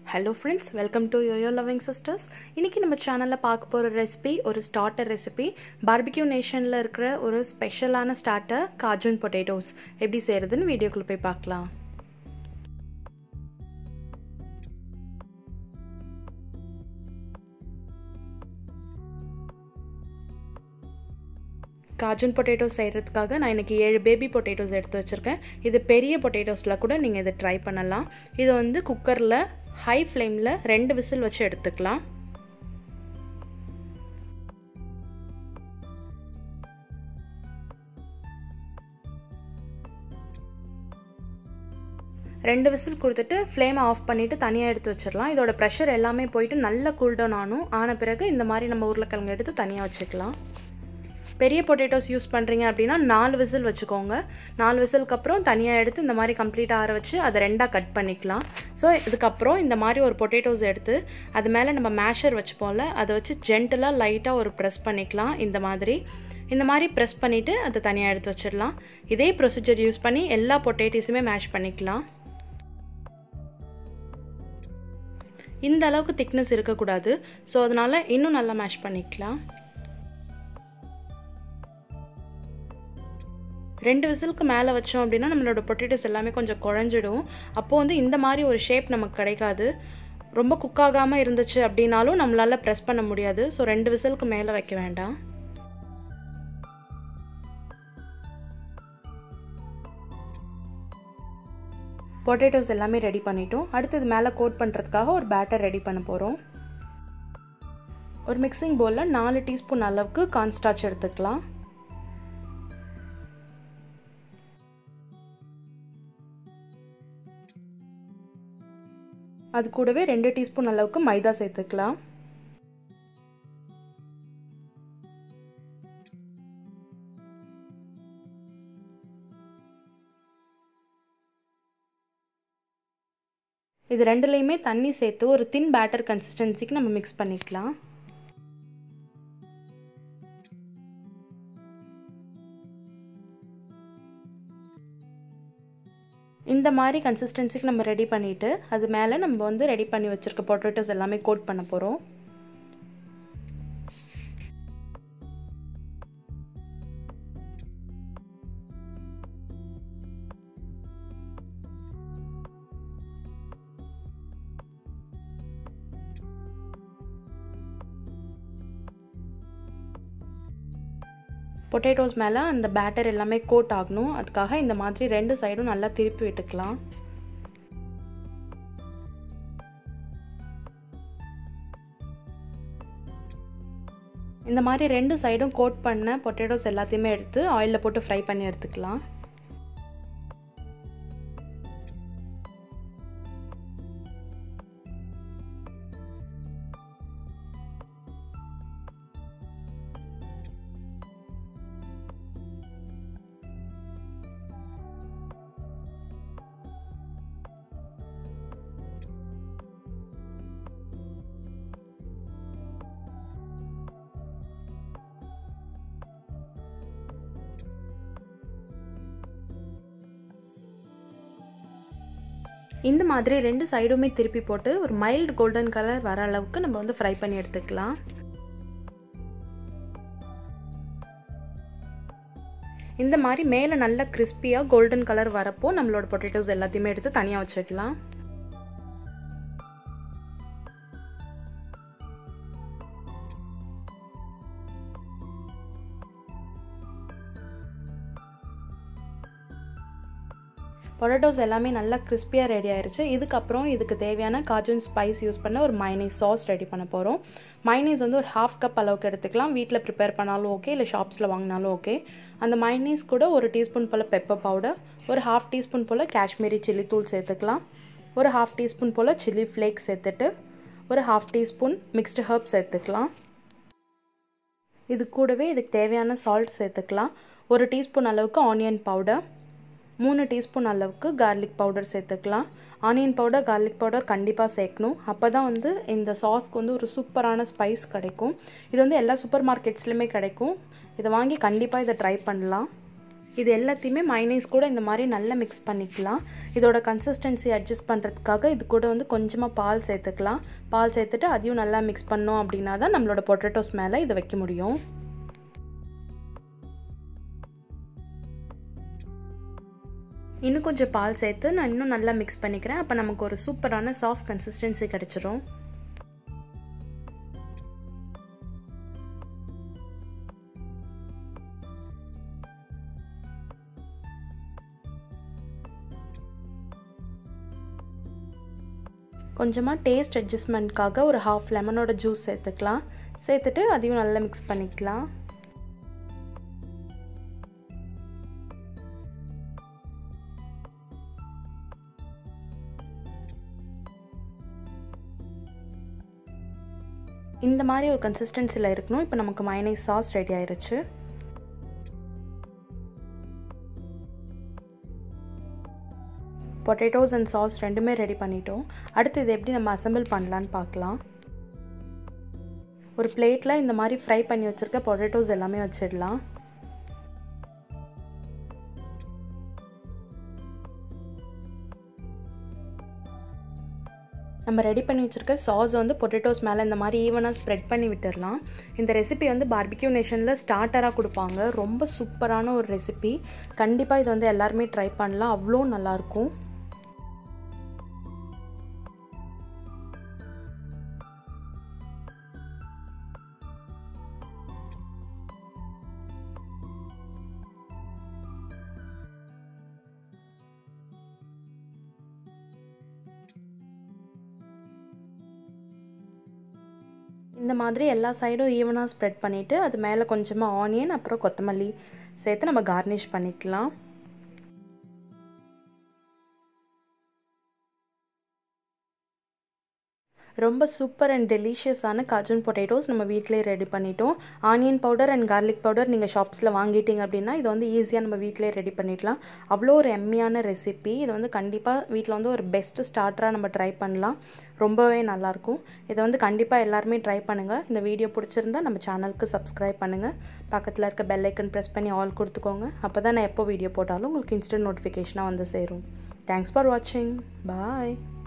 hello friends welcome to Yoyo loving sisters இன்றைக்கி நம்ம சேனலில் பார்க்க போகிற ரெசிபி ஒரு ஸ்டார்டர் ரெசிபி பார்பிக்யூ நேஷனில் இருக்கிற ஒரு ஸ்பெஷலான ஸ்டார்டர் காஜூன் பொட்டேட்டோஸ் எப்படி செய்கிறதுன்னு வீடியோக்குள்ளே போய் பார்க்கலாம் காஜூன் பொட்டேட்டோஸ் செய்கிறதுக்காக நான் இன்றைக்கி ஏழு பேபி பொட்டேட்டோஸ் எடுத்து வச்சுருக்கேன் இது பெரிய பொட்டேட்டோஸில் கூட நீங்கள் இதை ட்ரை பண்ணலாம் இது வந்து குக்கரில் ஹை ஃப்ளேமில் ரெண்டு விசில் வச்சு எடுத்துக்கலாம் ரெண்டு விசில் கொடுத்துட்டு ஃப்ளேமை ஆஃப் பண்ணிவிட்டு தனியாக எடுத்து வச்சிடலாம் இதோட ப்ரெஷர் எல்லாமே போயிட்டு நல்ல கூல்டவுன் ஆனும் ஆன பிறகு இந்த மாதிரி நம்ம உருளைக்கிழங்கு எடுத்து தனியாக வச்சுக்கலாம் பெரிய பொட்டேட்டோஸ் யூஸ் பண்ணுறீங்க அப்படின்னா நாலு விசில் வச்சுக்கோங்க நாலு விசிலுக்கு அப்புறம் தனியாக எடுத்து இந்த மாதிரி கம்ப்ளீட்டாக ஆற வச்சு அதை ரெண்டாக கட் பண்ணிக்கலாம் ஸோ இதுக்கப்புறம் இந்த மாதிரி ஒரு பொட்டேட்டோஸ் எடுத்து அது மேலே நம்ம மேஷர் வச்சுப்போம்ல அதை வச்சு ஜென்டலாக லைட்டாக ஒரு ப்ரெஸ் பண்ணிக்கலாம் இந்த மாதிரி இந்த மாதிரி ப்ரெஸ் பண்ணிவிட்டு அதை தனியாக எடுத்து வச்சிடலாம் இதே ப்ரொசீஜர் யூஸ் பண்ணி எல்லா பொட்டேட்டோஸுமே மேஷ் பண்ணிக்கலாம் இந்த அளவுக்கு திக்னஸ் இருக்கக்கூடாது ஸோ அதனால் இன்னும் நல்லா மேஷ் பண்ணிக்கலாம் ரெண்டு விசிலுக்கு மேலே வச்சோம் அப்படின்னா நம்மளோட பொட்டேட்டோஸ் எல்லாமே கொஞ்சம் குழஞ்சிடும் அப்போது வந்து இந்த மாதிரி ஒரு ஷேப் நமக்கு கிடைக்காது ரொம்ப குக் ஆகாமல் இருந்துச்சு அப்படின்னாலும் நம்மளால் ப்ரெஸ் பண்ண முடியாது ஸோ ரெண்டு விசிலுக்கு மேலே வைக்க வேண்டாம் பொட்டேட்டோஸ் எல்லாமே ரெடி பண்ணிட்டோம் அடுத்தது மேலே கோட் பண்ணுறதுக்காக ஒரு பேட்டர் ரெடி பண்ண போகிறோம் ஒரு மிக்சிங் பவுலில் நாலு டீஸ்பூன் அளவுக்கு கார்ன்ஸ்டார்ச் எடுத்துக்கலாம் அது கூடவே ரெண்டு டீஸ்பூன் அளவுக்கு மைதா சேர்த்துக்கலாம் இது ரெண்டுலேயுமே தண்ணி சேர்த்து ஒரு தின் பேட்டர் கன்சிஸ்டன்சிக்கு நம்ம மிக்ஸ் பண்ணிக்கலாம் இந்த மாதிரி கன்சிஸ்டன்சிக்கு நம்ம ரெடி பண்ணிவிட்டு அது மேலே நம்ம வந்து ரெடி பண்ணி வச்சுருக்க பொட்டேட்டோஸ் எல்லாமே கோட் பண்ண போகிறோம் பொட்டேட்டோஸ் மேலே அந்த பேட்டர் எல்லாமே கோட் ஆகணும் அதுக்காக இந்த மாதிரி ரெண்டு சைடும் நல்லா திருப்பி விட்டுக்கலாம் இந்த மாதிரி ரெண்டு சைடும் கோட் பண்ண பொட்டேட்டோஸ் எல்லாத்தையுமே எடுத்து ஆயிலில் போட்டு ஃப்ரை பண்ணி எடுத்துக்கலாம் இந்த மாதிரி ரெண்டு சைடுமே திருப்பி போட்டு ஒரு மைல்டு கோல்டன் கலர் வர அளவுக்கு நம்ம வந்து ஃப்ரை பண்ணி எடுத்துக்கலாம் இந்த மாதிரி மேலே நல்ல கிறிஸ்பியாக கோல்டன் கலர் வரப்போ நம்மளோட பொட்டேட்டோஸ் எல்லாத்தையுமே எடுத்து தனியாக வச்சுக்கலாம் பொட்டேட்டோஸ் எல்லாமே நல்லா கிறிஸ்பியாக ரெடி ஆயிடுச்சு இதுக்கப்புறம் இதுக்கு தேவையான காஜூன் ஸ்பைஸ் யூஸ் பண்ண ஒரு மைனீஸ் சாஸ் ரெடி பண்ண போகிறோம் மைனீஸ் வந்து ஒரு ஹாஃப் கப் அளவுக்கு எடுத்துக்கலாம் வீட்டில் ப்ரிப்பேர் பண்ணாலும் ஓகே இல்லை ஷாப்ஸில் வாங்கினாலும் ஓகே அந்த மைனீஸ் கூட ஒரு டீஸ்பூன் போல் பெப்பர் பவுடர் ஒரு ஹாஃப் டீஸ்பூன் போல் காஷ்மீரி சில்லி தூள் சேர்த்துக்கலாம் ஒரு ஹாஃப் டீஸ்பூன் போல் சில்லி ஃப்ளேக்ஸ் சேர்த்துட்டு ஒரு ஹாஃப் டீஸ்பூன் மிக்ஸ்டு ஹர்ப் சேர்த்துக்கலாம் இது கூடவே இதுக்கு தேவையான சால்ட் சேர்த்துக்கலாம் ஒரு டீஸ்பூன் அளவுக்கு ஆனியன் பவுடர் மூணு டீஸ்பூன் அளவுக்கு கார்லிக் பவுடர் சேர்த்துக்கலாம் ஆனியன் பவுடர் கார்லிக் பவுடர் கண்டிப்பாக சேர்க்கணும் அப்போ தான் வந்து இந்த சாஸ்க்கு வந்து ஒரு சூப்பரான ஸ்பைஸ் கிடைக்கும் இது வந்து எல்லா சூப்பர் மார்க்கெட்ஸ்லையுமே கிடைக்கும் இதை வாங்கி கண்டிப்பாக இதை ட்ரை பண்ணலாம் இது எல்லாத்தையுமே மைனேஸ் கூட இந்த மாதிரி நல்லா மிக்ஸ் பண்ணிக்கலாம் இதோட கன்சிஸ்டன்சி அட்ஜஸ்ட் பண்ணுறதுக்காக இது கூட வந்து கொஞ்சமாக பால் சேர்த்துக்கலாம் பால் சேர்த்துட்டு அதையும் நல்லா மிக்ஸ் பண்ணோம் அப்படின்னா தான் நம்மளோட பொட்டேட்டோஸ் மேலே இதை வைக்க முடியும் இன்னும் கொஞ்சம் பால் சேர்த்து நான் இன்னும் நல்லா மிக்ஸ் பண்ணிக்கிறேன் அப்போ நமக்கு ஒரு சூப்பரான சாஸ் கன்சிஸ்டன்சி கிடச்சிரும் கொஞ்சமாக டேஸ்ட் அட்ஜஸ்ட்மெண்ட்காக ஒரு ஹாஃப் லெமனோட ஜூஸ் சேர்த்துக்கலாம் சேர்த்துட்டு அதையும் நல்லா மிக்ஸ் பண்ணிக்கலாம் இந்த மாதிரி ஒரு கன்சிஸ்டன்சியில் இருக்கணும் இப்போ நமக்கு மைனஸ் சாஸ் ரெடி ஆயிருச்சு பொட்டேட்டோஸ் அண்ட் சாஸ் ரெண்டுமே ரெடி பண்ணிட்டோம் அடுத்து இது எப்படி நம்ம அசம்பிள் பண்ணலான்னு பார்க்கலாம் ஒரு பிளேட்டில் இந்த மாதிரி ஃப்ரை பண்ணி வச்சுருக்க பொட்டேட்டோஸ் எல்லாமே வச்சிடலாம் நம்ம ரெடி பண்ணி வச்சுருக்க சாஸ் வந்து பொட்டேட்டோஸ் மேலே இந்த மாதிரி ஈவனாக ஸ்ப்ரெட் பண்ணி விட்டுடலாம் இந்த ரெசிபி வந்து பார்பிக்யூ நேஷனில் ஸ்டார்டராக கொடுப்பாங்க ரொம்ப சூப்பரான ஒரு ரெசிபி கண்டிப்பாக இது வந்து எல்லாருமே ட்ரை பண்ணலாம் அவ்வளோ நல்லாயிருக்கும் இந்த மாதிரி எல்லா சைடும் ஈவனாக ஸ்ப்ரெட் பண்ணிவிட்டு அது மேலே கொஞ்சமாக ஆனியன் அப்புறம் கொத்தமல்லி சேர்த்து நம்ம கார்னிஷ் பண்ணிக்கலாம் ரொம்ப சூப்பர் அண்ட் டெலிஷியஸான காஜன் பொட்டேட்டோஸ் நம்ம வீட்டிலே ரெடி பண்ணிட்டோம் onion powder and garlic powder நீங்கள் ஷாப்ஸில் வாங்கிட்டீங்க அப்படின்னா இது வந்து ஈஸியாக நம்ம வீட்டிலே ரெடி பண்ணிடலாம் அவ்வளோ ஒரு எம்மியான ரெசிபி இது வந்து கண்டிப்பாக வீட்டில் வந்து ஒரு பெஸ்ட்டு ஸ்டார்டராக நம்ம ட்ரை பண்ணலாம் ரொம்பவே நல்லாயிருக்கும் இதை வந்து கண்டிப்பாக எல்லாருமே ட்ரை பண்ணுங்கள் இந்த வீடியோ பிடிச்சிருந்தா நம்ம சேனலுக்கு சப்ஸ்கிரைப் பண்ணுங்கள் பக்கத்தில் இருக்க பெல் ஐக்கன் ப்ரெஸ் பண்ணி ஆல் கொடுத்துக்கோங்க அப்போ தான் நான் எப்போ வீடியோ போட்டாலும் உங்களுக்கு இன்ஸ்டன்ட் நோட்டிஃபிகேஷனாக வந்து சேரும் தேங்க்ஸ் ஃபார் வாட்சிங் பாய்